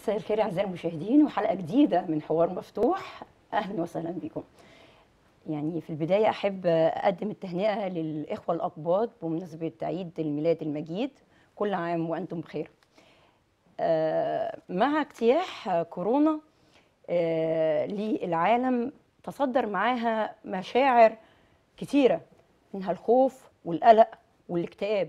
مساء الخير اعزائي المشاهدين وحلقه جديده من حوار مفتوح اهلا وسهلا بكم يعني في البدايه احب اقدم التهنئه للاخوه الاقباط بمناسبه عيد الميلاد المجيد كل عام وانتم بخير آه، مع اجتياح كورونا آه، للعالم تصدر معاها مشاعر كتيره منها الخوف والقلق والاكتئاب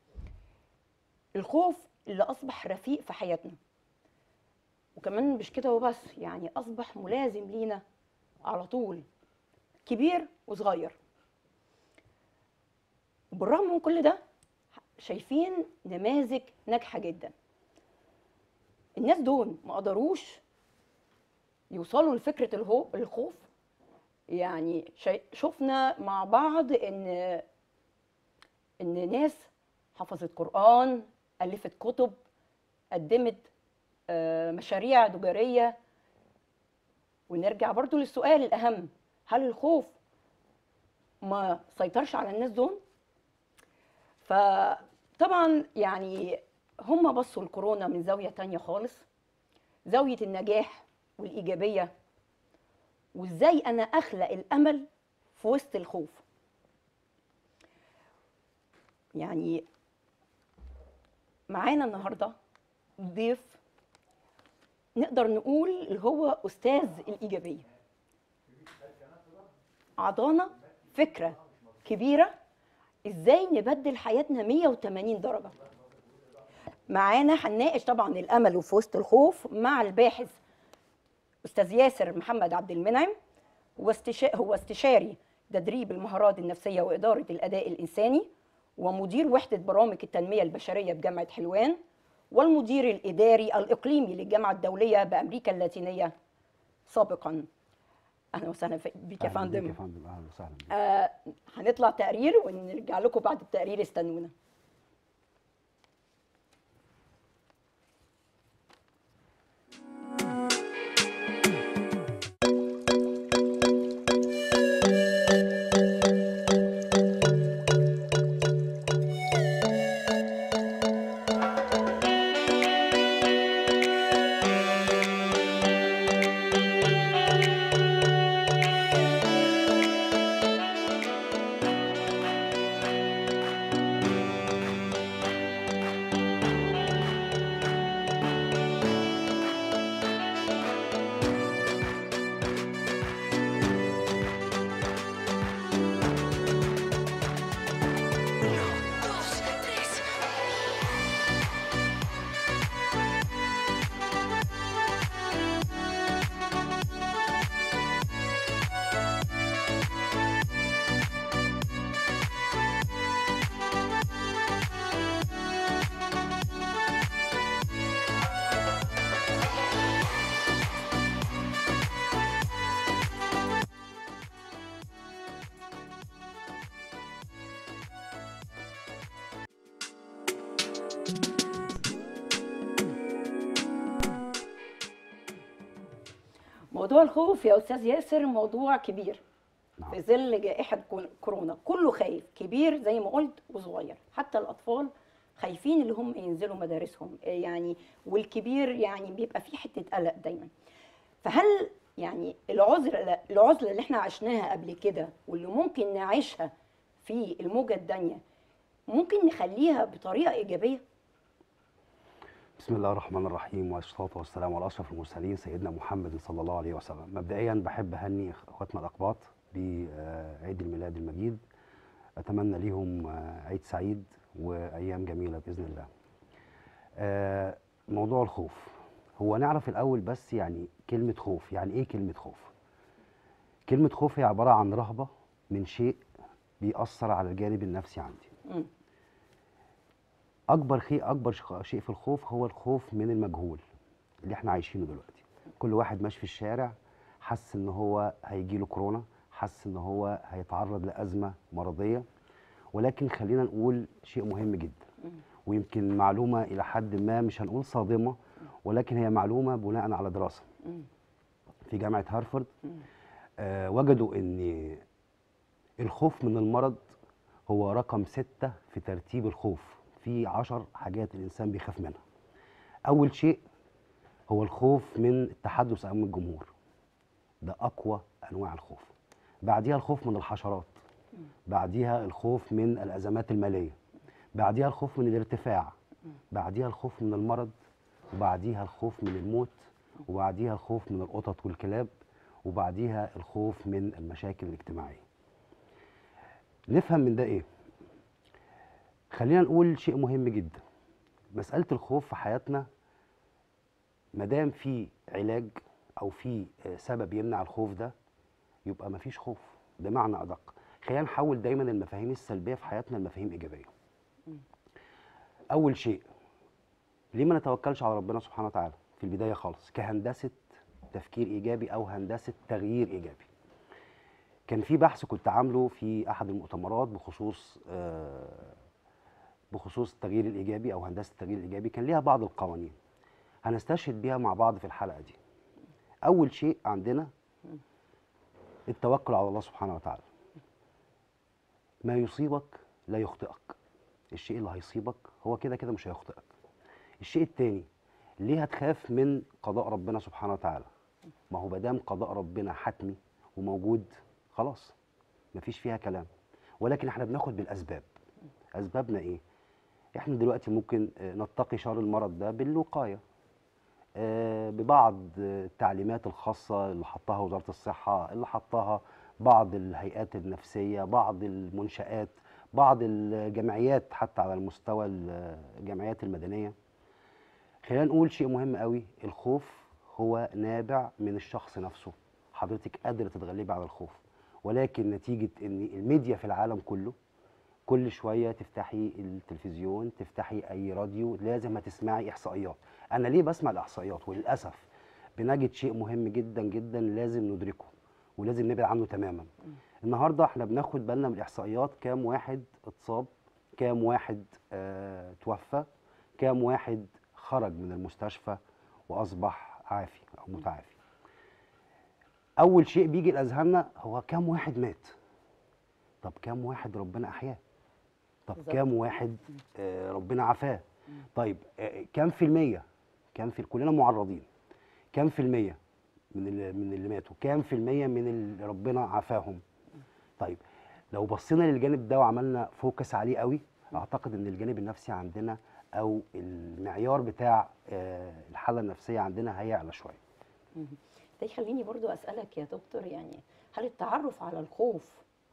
الخوف اللي اصبح رفيق في حياتنا وكمان مش كده وبس يعني اصبح ملازم لينا على طول كبير وصغير وبالرغم من كل ده شايفين نماذج ناجحه جدا الناس دول ما قدروش يوصلوا لفكره الهو- الخوف يعني شي- شفنا مع بعض ان ان ناس حفظت قران الفت كتب قدمت آه، مشاريع تجاريه ونرجع برضو للسؤال الاهم هل الخوف ما سيطرش على الناس دول فطبعا يعني هم بصوا الكورونا من زاويه تانية خالص زاويه النجاح والايجابيه وازاي انا اخلق الامل في وسط الخوف يعني معانا النهارده ضيف نقدر نقول اللي هو استاذ الايجابيه عطانا فكره كبيره ازاي نبدل حياتنا 180 درجه معانا هنناقش طبعا الامل وفي وسط الخوف مع الباحث استاذ ياسر محمد عبد المنعم هو استشا- هو استشاري تدريب المهارات النفسيه واداره الاداء الانساني ومدير وحده برامج التنميه البشريه بجامعه حلوان والمدير الاداري الاقليمي للجامعه الدوليه بامريكا اللاتينيه سابقا اهلا وسهلا في- بك يا أهلاً بيك فندم يا فندم اهلا وسهلا بيك آه هنطلع تقرير ونرجع لكم بعد التقرير استنونا موضوع الخوف يا استاذ ياسر موضوع كبير نعم. في ظل جائحه كو- كورونا كله خايف كبير زي ما قلت وصغير حتى الاطفال خايفين اللي هم ينزلوا مدارسهم آه يعني والكبير يعني بيبقى فيه حته قلق دايما فهل يعني العذر العزله اللي احنا عشناها قبل كده واللي ممكن نعيشها في الموجه الثانيه ممكن نخليها بطريقه ايجابيه بسم الله الرحمن الرحيم والصلاه والسلام على اشرف المرسلين سيدنا محمد صلى الله عليه وسلم مبدئيا بحب اهني اخواتنا الاقباط بعيد الميلاد المجيد اتمنى ليهم آه، عيد سعيد وايام جميله باذن الله آه، موضوع الخوف هو نعرف الاول بس يعني كلمه خوف يعني ايه كلمه خوف كلمه خوف هي عباره عن رهبه من شيء بيأثر على الجانب النفسي عندي مم. اكبر خيء اكبر شخ- شيء في الخوف هو الخوف من المجهول اللي احنا عايشينه دلوقتي كل واحد ماشي في الشارع حس ان هو هيجي له كورونا حس ان هو هيتعرض لازمه مرضيه ولكن خلينا نقول شيء مهم جدا ويمكن معلومه الى حد ما مش هنقول صادمه ولكن هي معلومه بناء على دراسه مم. في جامعه هارفارد مم. آه وجدوا ان الخوف من المرض هو رقم ستة في ترتيب الخوف في عشر حاجات الإنسان بيخاف منها أول شيء هو الخوف من التحدث امام الجمهور ده اقوى انواع الخوف بعديها الخوف من الحشرات بعديها الخوف من الازمات الماليه بعديها الخوف من الارتفاع بعديها الخوف من المرض وبعديها الخوف من الموت وبعديها الخوف من القطط والكلاب وبعديها الخوف من المشاكل الاجتماعيه نفهم من ده ايه خلينا نقول شيء مهم جدا مساله الخوف في حياتنا ما دام في علاج او في آه، سبب يمنع الخوف ده يبقى مفيش خوف ده معنى ادق خلينا نحول دايما المفاهيم السلبيه في حياتنا لمفاهيم ايجابيه اول شيء ليه ما نتوكلش على ربنا سبحانه وتعالى في البدايه خالص كهندسه تفكير ايجابي او هندسه تغيير ايجابي كان في بحث كنت عامله في احد المؤتمرات بخصوص آه، بخصوص التغيير الايجابي او هندسه التغيير الايجابي كان ليها بعض القوانين هنستشهد بيها مع بعض في الحلقه دي اول شيء عندنا التوكل على الله سبحانه وتعالى ما يصيبك لا يخطئك الشيء اللي هيصيبك هو كده كده مش هيخطئك الشيء التاني ليه هتخاف من قضاء ربنا سبحانه وتعالى ما هو مادام قضاء ربنا حتمي وموجود خلاص مفيش فيها كلام ولكن احنا بناخد بالاسباب اسبابنا ايه احنا دلوقتي ممكن آه، نتقي شر المرض ده بالوقايه آه، ببعض آه، التعليمات الخاصه اللي حطها وزاره الصحه اللي حطها بعض الهيئات النفسيه بعض المنشات بعض الجمعيات حتى على المستوى الجمعيات المدنيه خلينا نقول شيء مهم قوي الخوف هو نابع من الشخص نفسه حضرتك قادره تتغلبي على الخوف ولكن نتيجه ان الميديا في العالم كله كل شويه تفتحي التلفزيون تفتحي اي راديو لازم هتسمعي احصائيات انا ليه بسمع الاحصائيات وللاسف بنجد شيء مهم جدا جدا لازم ندركه ولازم نبعد عنه تماما النهارده احنا بناخد بالنا من الاحصائيات كام واحد اتصاب كام واحد آه توفى كام واحد خرج من المستشفى واصبح عافي او متعافي اول شيء بيجي لاذهاننا هو كام واحد مات طب كام واحد ربنا احياه طب بالظبط. كام واحد آه ربنا عافاه طيب آه كام في المية كام في كلنا معرضين كام في المية من اللي من اللي ماتوا كام في المية من اللي ربنا عافاهم طيب لو بصينا للجانب ده وعملنا فوكس عليه قوي اعتقد ان الجانب النفسي عندنا او المعيار بتاع آه الحاله النفسيه عندنا هيعلى شويه ده يخليني برضو أسألك يا دكتور يعني هل التعرف على الخوف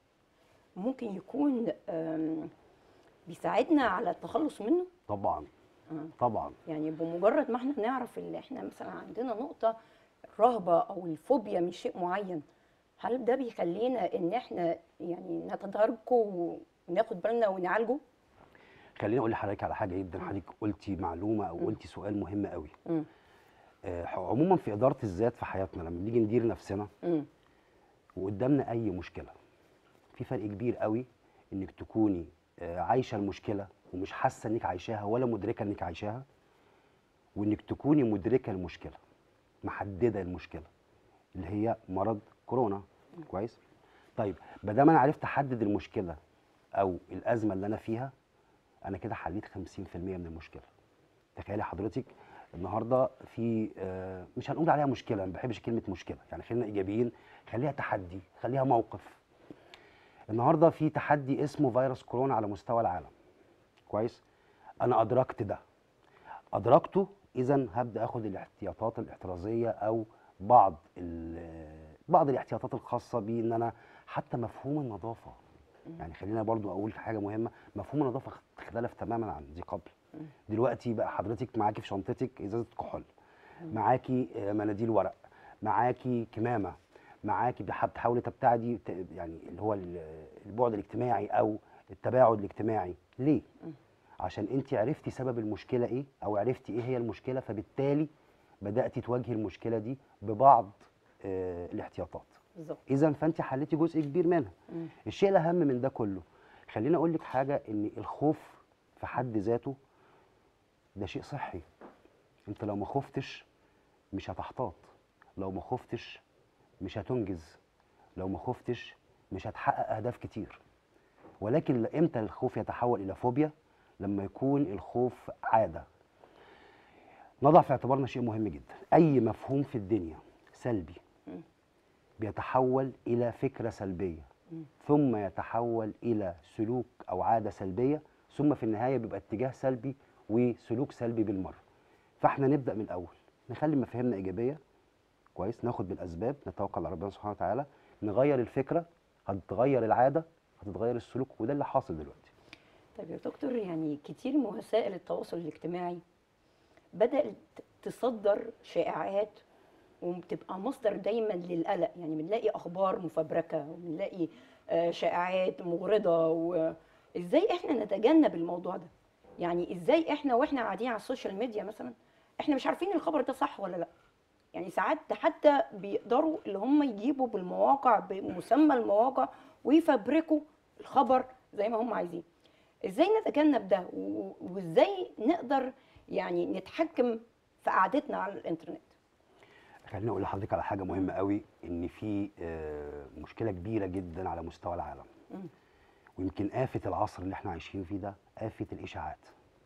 ممكن يكون آم، بيساعدنا على التخلص منه؟ طبعا آه. طبعا يعني بمجرد ما احنا نعرف اللي احنا مثلا عندنا نقطة رهبة أو الفوبيا من شيء معين هل ده بيخلينا إن احنا يعني نتداركه وناخد بالنا ونعالجه؟ خليني اقول لحضرتك على حاجه جدا حضرتك قلتي معلومه او قلتي سؤال مهم قوي مم. آه عموما في اداره الذات في حياتنا لما بنيجي ندير نفسنا مم. وقدامنا اي مشكله في فرق كبير قوي انك تكوني آه، عايشه المشكله ومش حاسه انك عايشاها ولا مدركه انك عايشاها وانك تكوني مدركه المشكله محدده المشكله اللي هي مرض كورونا كويس طيب ما دام انا عرفت احدد المشكله او الازمه اللي انا فيها انا كده حليت 50% من المشكله تخيلي حضرتك النهارده في آه، مش هنقول عليها مشكله ما بحبش كلمه مشكله يعني خلينا ايجابيين خليها تحدي خليها موقف النهارده في تحدي اسمه فيروس كورونا على مستوى العالم كويس انا ادركت ده ادركته اذا هبدا اخد الاحتياطات الاحترازيه او بعض ال- بعض الاحتياطات الخاصه بيه ان انا حتى مفهوم النظافه يعني خلينا برضو اقول حاجه مهمه مفهوم النظافه اختلف تماما عن ذي قبل دلوقتي بقى حضرتك معاكي في شنطتك ازازه كحول معاكي آه، مناديل ورق معاكي كمامه معاكي بح- بتحاولي تبتعدي ت- يعني اللي هو ال- البعد الاجتماعي او التباعد الاجتماعي ليه عشان انت عرفتي سبب المشكله ايه او عرفتي ايه هي المشكله فبالتالي بداتي تواجهي المشكله دي ببعض آه، الاحتياطات بالظبط اذا فانت حليتي جزء كبير منها مم. الشيء الاهم من ده كله خليني اقول لك حاجه ان الخوف في حد ذاته ده شيء صحي انت لو ما خفتش مش هتحتاط لو ما خفتش مش هتنجز لو ما خفتش مش هتحقق اهداف كتير ولكن امتى الخوف يتحول الى فوبيا لما يكون الخوف عاده نضع في اعتبارنا شيء مهم جدا اي مفهوم في الدنيا سلبي مم. بيتحول الى فكره سلبيه ثم يتحول الى سلوك او عاده سلبيه ثم في النهايه بيبقى اتجاه سلبي وسلوك سلبي بالمره فاحنا نبدا من الاول نخلي مفاهيمنا ايجابيه كويس ناخد بالاسباب نتوكل على ربنا سبحانه وتعالى نغير الفكره هتتغير العاده هتتغير السلوك وده اللي حاصل دلوقتي طيب يا دكتور يعني كتير من وسائل التواصل الاجتماعي بدأت تصدر شائعات وبتبقى مصدر دايما للقلق يعني بنلاقي اخبار مفبركه وبنلاقي آه، شائعات مغرضه وازاي احنا نتجنب الموضوع ده يعني ازاي احنا واحنا قاعدين على السوشيال ميديا مثلا احنا مش عارفين الخبر ده صح ولا لا يعني ساعات حتى بيقدروا اللي هم يجيبوا بالمواقع بمسمى المواقع ويفبركوا الخبر زي ما هم عايزين ازاي نتجنب ده و- وازاي نقدر يعني نتحكم في قعدتنا على الانترنت خليني اقول لحضرتك على حاجه مهمه قوي ان في آه، مشكله كبيره جدا على مستوى العالم مم. ويمكن آفة العصر اللي احنا عايشين فيه ده آفة الإشاعات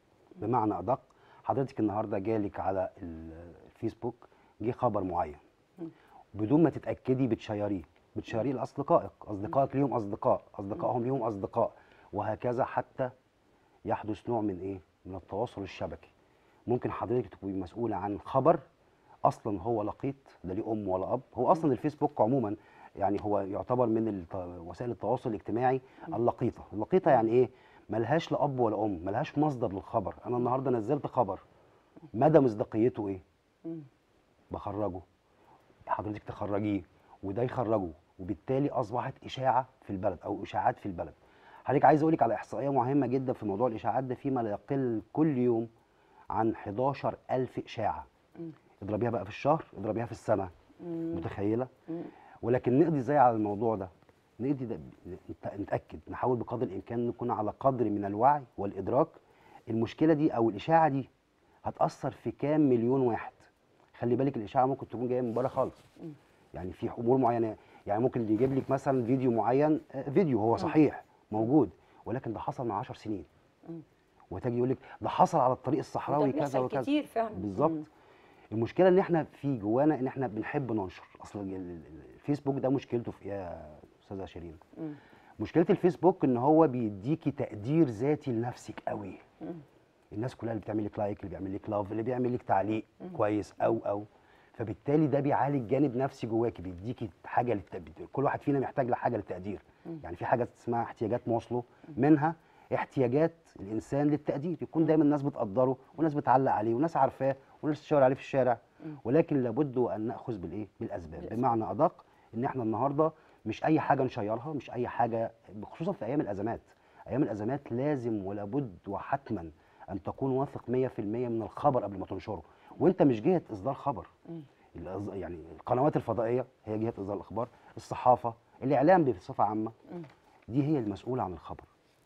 بمعنى أدق حضرتك النهاردة جالك على ال- الفيسبوك جه خبر معين مم. بدون ما تتأكدي بتشيريه بتشيريه لأصدقائك أصدقائك ليهم أصدقاء أصدقائهم ليهم أصدقاء وهكذا حتى يحدث نوع من إيه من التواصل الشبكي ممكن حضرتك تكوني مسؤولة عن خبر اصلا هو لقيط لا ليه ام ولا اب هو اصلا الفيسبوك عموما يعني هو يعتبر من الت- وسائل التواصل الاجتماعي اللقيطه اللقيطه يعني ايه ملهاش لا اب ولا ام ملهاش مصدر للخبر انا النهارده نزلت خبر مدى مصداقيته ايه مم. بخرجه حضرتك تخرجيه وده يخرجه وبالتالي اصبحت اشاعه في البلد او اشاعات في البلد حضرتك عايز اقول لك على احصائيه مهمه جدا في موضوع الاشاعات ده فيما لا يقل كل يوم عن 11000 اشاعه مم. اضربيها بقى في الشهر اضربيها في السنه مم. متخيله مم. ولكن نقضي ازاي على الموضوع ده نقضي ده نت- نتاكد نحاول بقدر الامكان نكون على قدر من الوعي والادراك المشكله دي او الاشاعه دي هتاثر في كام مليون واحد خلي بالك الاشاعه ممكن تكون جايه من بره خالص مم. يعني في امور معينه يعني ممكن يجيب لك مثلا فيديو معين آه، فيديو هو صحيح موجود ولكن ده حصل من 10 سنين مم. وتجي يقول لك ده حصل على الطريق الصحراوي وده كذا بيحصل وكذا كتير فعلا بالظبط مم. المشكله ان احنا في جوانا ان احنا بنحب ننشر اصل ال- ال- الفيسبوك ده مشكلته في ايه يا استاذه شيرين مم. مشكله الفيسبوك ان هو بيديكي تقدير ذاتي لنفسك قوي مم. الناس كلها اللي بتعمل لك لايك اللي بيعمل لك لاف اللي بيعمل لك تعليق كويس او او فبالتالي ده بيعالج جانب نفسي جواكي بيديكي حاجه للتقدير كل واحد فينا محتاج لحاجه للتقدير يعني في حاجه اسمها احتياجات مواصله منها احتياجات الانسان للتقدير يكون دايما الناس بتقدره وناس بتعلق عليه وناس عارفاه وناس تشاور عليه في الشارع ولكن لابد ان ناخذ بالايه بالاسباب بالأسباب. بمعنى ادق ان احنا النهارده مش اي حاجه نشيرها مش اي حاجه خصوصا في ايام الازمات ايام الازمات لازم ولابد وحتما ان تكون واثق 100% من الخبر قبل ما تنشره وانت مش جهه اصدار خبر مم. الأز- يعني القنوات الفضائيه هي جهه اصدار الاخبار الصحافه الاعلام بصفه عامه مم. دي هي المسؤوله عن الخبر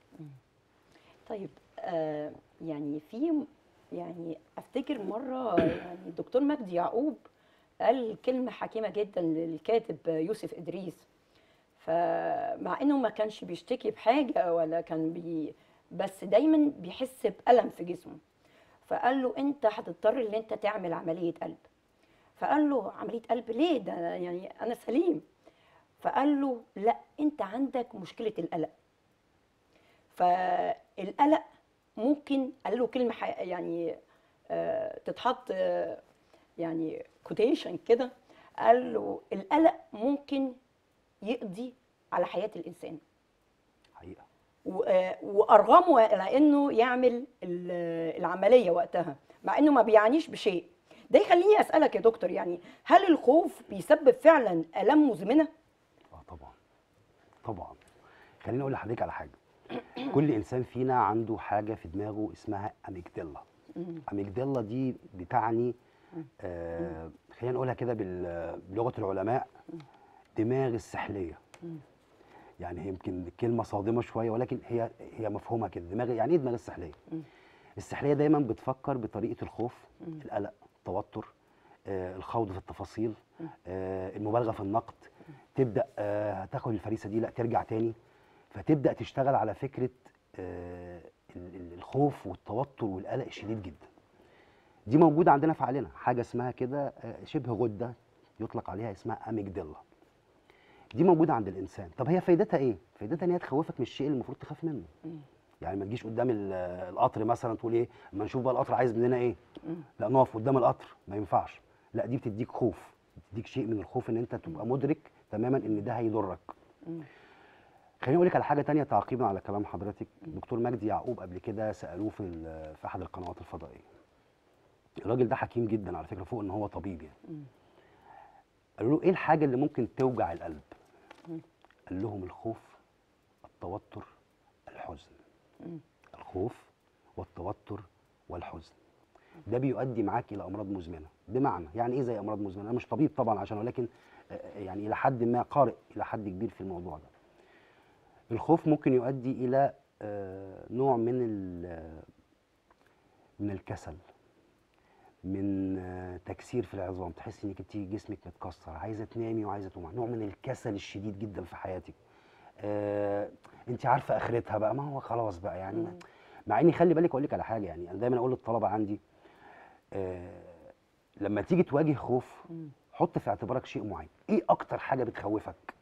طيب آه يعني في يعني افتكر مره يعني الدكتور مجدي يعقوب قال كلمه حكيمه جدا للكاتب يوسف ادريس فمع انه ما كانش بيشتكي بحاجه ولا كان بي بس دايما بيحس بالم في جسمه فقال له انت هتضطر ان انت تعمل عمليه قلب فقال له عمليه قلب ليه ده يعني انا سليم فقال له لا انت عندك مشكله القلق فالقلق ممكن قال له كلمه ح- يعني آه، تتحط آه، يعني كوتيشن كده قال له القلق ممكن يقضي على حياه الانسان حقيقه و- آه، وارغمه على انه يعمل ال- العمليه وقتها مع انه ما بيعانيش بشيء ده يخليني اسالك يا دكتور يعني هل الخوف بيسبب فعلا الام مزمنه اه طبعا طبعا خليني اقول لحضرتك على حاجه كل انسان فينا عنده حاجه في دماغه اسمها اميجديلا اميجديلا دي بتعني آه خلينا نقولها كده بال- بلغه العلماء دماغ السحليه يعني هي يمكن كلمه صادمه شويه ولكن هي هي مفهومها كده دماغ يعني ايه دماغ السحليه السحليه دايما بتفكر بطريقه الخوف القلق التوتر آه الخوض في التفاصيل آه المبالغه في النقد تبدا آه هتاخد الفريسه دي لا ترجع تاني فتبدا تشتغل على فكره آه ال- ال- الخوف والتوتر والقلق الشديد جدا دي موجوده عندنا في عقلنا حاجه اسمها كده آه، شبه غده يطلق عليها اسمها اميجديلا دي موجوده عند الانسان طب هي فايدتها ايه فايدتها ان هي تخوفك من الشيء اللي المفروض تخاف منه يعني ما تجيش قدام ال- القطر مثلا تقول ايه اما نشوف بقى القطر عايز مننا ايه لا نقف قدام القطر ما ينفعش لا دي بتديك خوف بتديك شيء من الخوف ان انت تبقى مدرك تماما ان ده هيضرك خليني اقول لك على حاجه تانية تعقيبا على كلام حضرتك دكتور مجدي يعقوب قبل كده سالوه في ال- في احد القنوات الفضائيه الراجل ده حكيم جدا على فكره فوق ان هو طبيب يعني قالوا له ايه الحاجه اللي ممكن توجع القلب قال لهم الخوف التوتر الحزن الخوف والتوتر والحزن ده بيؤدي معاك الى امراض مزمنه بمعنى يعني ايه زي امراض مزمنه انا مش طبيب طبعا عشان ولكن آه، يعني الى حد ما قارئ الى حد كبير في الموضوع ده الخوف ممكن يؤدي الى آه، نوع من ال- من الكسل من آه، تكسير في العظام تحس انك انت جسمك متكسر عايزه تنامي وعايزه تقومي نوع من الكسل الشديد جدا في حياتك آه، انت عارفه اخرتها بقى ما هو خلاص بقى يعني ما- مع اني خلي بالك اقول لك على حاجه يعني انا دايما اقول للطلبه عندي آه، لما تيجي تواجه خوف حط في اعتبارك شيء معين ايه اكتر حاجه بتخوفك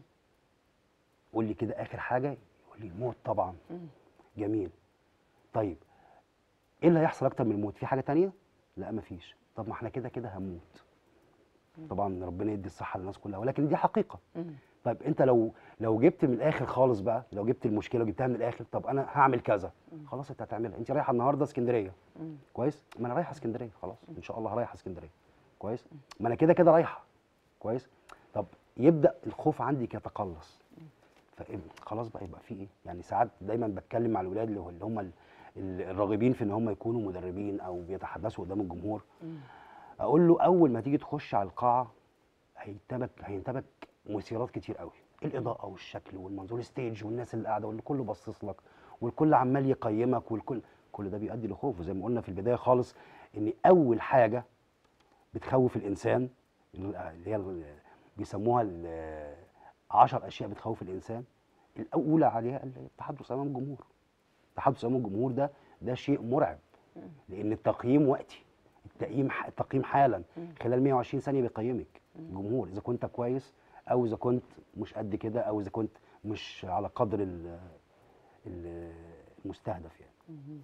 قول لي كده اخر حاجه يقول لي الموت طبعا جميل طيب ايه اللي هيحصل اكتر من الموت في حاجه تانية لا مفيش طب ما احنا كده كده هنموت طبعا ربنا يدي الصحه للناس كلها ولكن دي حقيقه طيب انت لو لو جبت من الاخر خالص بقى لو جبت المشكله وجبتها من الاخر طب انا هعمل كذا خلاص انت هتعملها انت رايحه النهارده اسكندريه كويس ما انا رايحه اسكندريه خلاص ان شاء الله رايحه اسكندريه كويس ما انا كده كده رايحه كويس طب يبدا الخوف عندك يتقلص فإيه- خلاص بقى يبقى في ايه يعني ساعات دايما بتكلم مع الولاد اللي هو- اللي هم ال- ال- الراغبين في ان هم يكونوا مدربين او بيتحدثوا قدام الجمهور اقول له اول ما تيجي تخش على القاعه هينتابك هينتابك مثيرات كتير قوي الاضاءه والشكل والمنظور الستيج والناس اللي قاعده والكل باصص لك والكل عمال يقيمك والكل كل ده بيؤدي لخوف وزي ما قلنا في البدايه خالص ان اول حاجه بتخوف الانسان اللي هي ال- بيسموها ال- عشر اشياء بتخوف الانسان الاولى عليها التحدث امام الجمهور التحدث امام الجمهور ده ده شيء مرعب لان التقييم وقتي التقييم ح- التقييم حالا خلال 120 ثانيه بيقيمك الجمهور اذا كنت كويس او اذا كنت مش قد كده او اذا كنت مش على قدر ال- ال- المستهدف يعني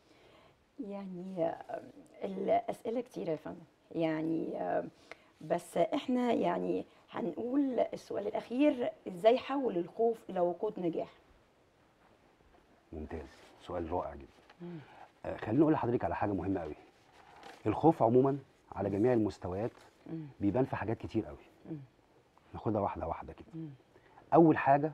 يعني آه، الأسئلة كتيرة يا فندم يعني آه، بس احنا يعني هنقول السؤال الأخير ازاي حول الخوف إلى وقود نجاح ممتاز سؤال رائع جدا آه خليني اقول لحضرتك على حاجه مهمه قوي الخوف عموما على جميع المستويات بيبان في حاجات كتير قوي ناخدها واحده واحده كده اول حاجه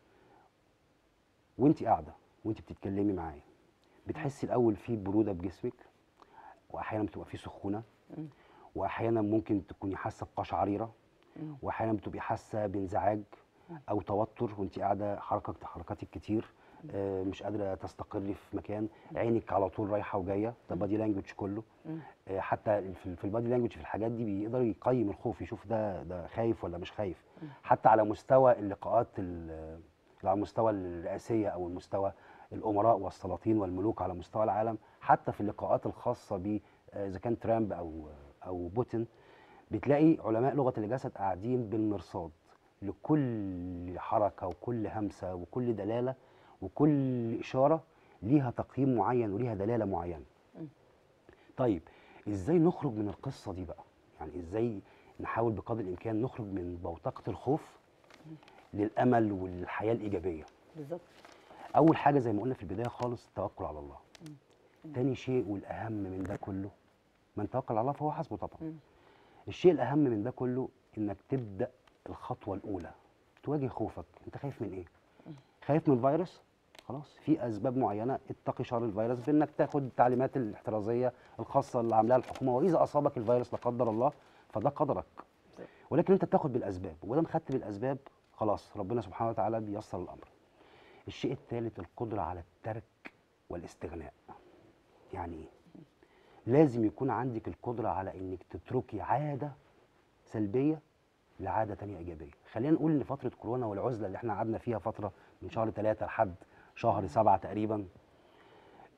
وانت قاعده وانت بتتكلمي معايا بتحسي الاول في بروده بجسمك واحيانا بتبقى في سخونه واحيانا ممكن تكوني حاسه بقشعريره واحيانا بتبقي حاسه بانزعاج او توتر وانت قاعده حركه حركاتك كتير آه، مش قادره تستقري في مكان عينك على طول رايحه وجايه ده بادي لانجوج كله آه، حتى في في البادي لانجوج في الحاجات دي بيقدر يقيم الخوف يشوف ده ده خايف ولا مش خايف حتى على مستوى اللقاءات ال- على المستوى الرئاسيه او المستوى الامراء والسلاطين والملوك على مستوى العالم حتى في اللقاءات الخاصه ب آه، اذا كان ترامب او او بوتين بتلاقي علماء لغه الجسد قاعدين بالمرصاد لكل حركه وكل همسه وكل دلاله وكل اشاره ليها تقييم معين وليها دلاله معينه. طيب ازاي نخرج من القصه دي بقى؟ يعني ازاي نحاول بقدر الامكان نخرج من بوتقه الخوف للامل والحياه الايجابيه؟ بالظبط اول حاجه زي ما قلنا في البدايه خالص التوكل على الله. تاني شيء والاهم من ده كله من توكل على الله فهو حسبه طبعا. الشيء الاهم من ده كله انك تبدا الخطوه الاولى تواجه خوفك انت خايف من ايه خايف من الفيروس خلاص في اسباب معينه اتقي شر الفيروس بانك تاخد التعليمات الاحترازيه الخاصه اللي عاملاها الحكومه واذا اصابك الفيروس لا قدر الله فده قدرك ولكن انت بتاخد بالاسباب ودام خدت بالاسباب خلاص ربنا سبحانه وتعالى بيسر الامر الشيء الثالث القدره على الترك والاستغناء يعني ايه لازم يكون عندك القدرة على انك تتركي عادة سلبية لعادة تانية ايجابية خلينا نقول ان فترة كورونا والعزلة اللي احنا قعدنا فيها فترة من شهر ثلاثة لحد شهر سبعة تقريبا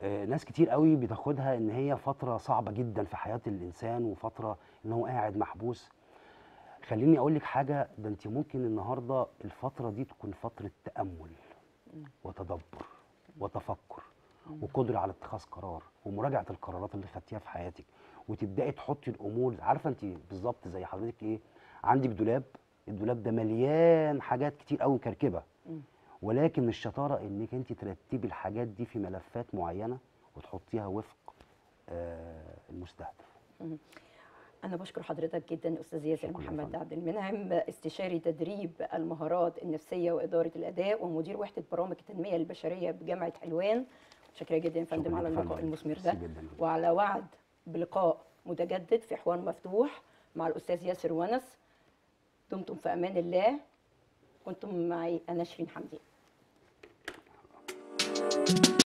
آه، ناس كتير قوي بتاخدها ان هي فتره صعبه جدا في حياه الانسان وفتره ان هو قاعد محبوس خليني اقول لك حاجه ده انت ممكن النهارده الفتره دي تكون فتره تامل وتدبر وتفكر وقدره على اتخاذ قرار ومراجعه القرارات اللي خدتيها في حياتك وتبداي تحطي الامور عارفه انت بالظبط زي حضرتك ايه عندك دولاب الدولاب ده مليان حاجات كتير قوي مكركبه ولكن الشطاره انك انت ترتبي الحاجات دي في ملفات معينه وتحطيها وفق آه المستهدف أنا بشكر حضرتك جدا أستاذ ياسر شكراً يا محمد فندم. عبد المنعم استشاري تدريب المهارات النفسية وإدارة الأداء ومدير وحدة برامج التنمية البشرية بجامعة حلوان شكرا جدا يا فندم شكراً على يا اللقاء فندم. المثمر ده ميرسي جداً. وعلى وعد بلقاء متجدد في حوار مفتوح مع الأستاذ ياسر ونس دمتم في أمان الله كنتم معي أنا شيرين حمدي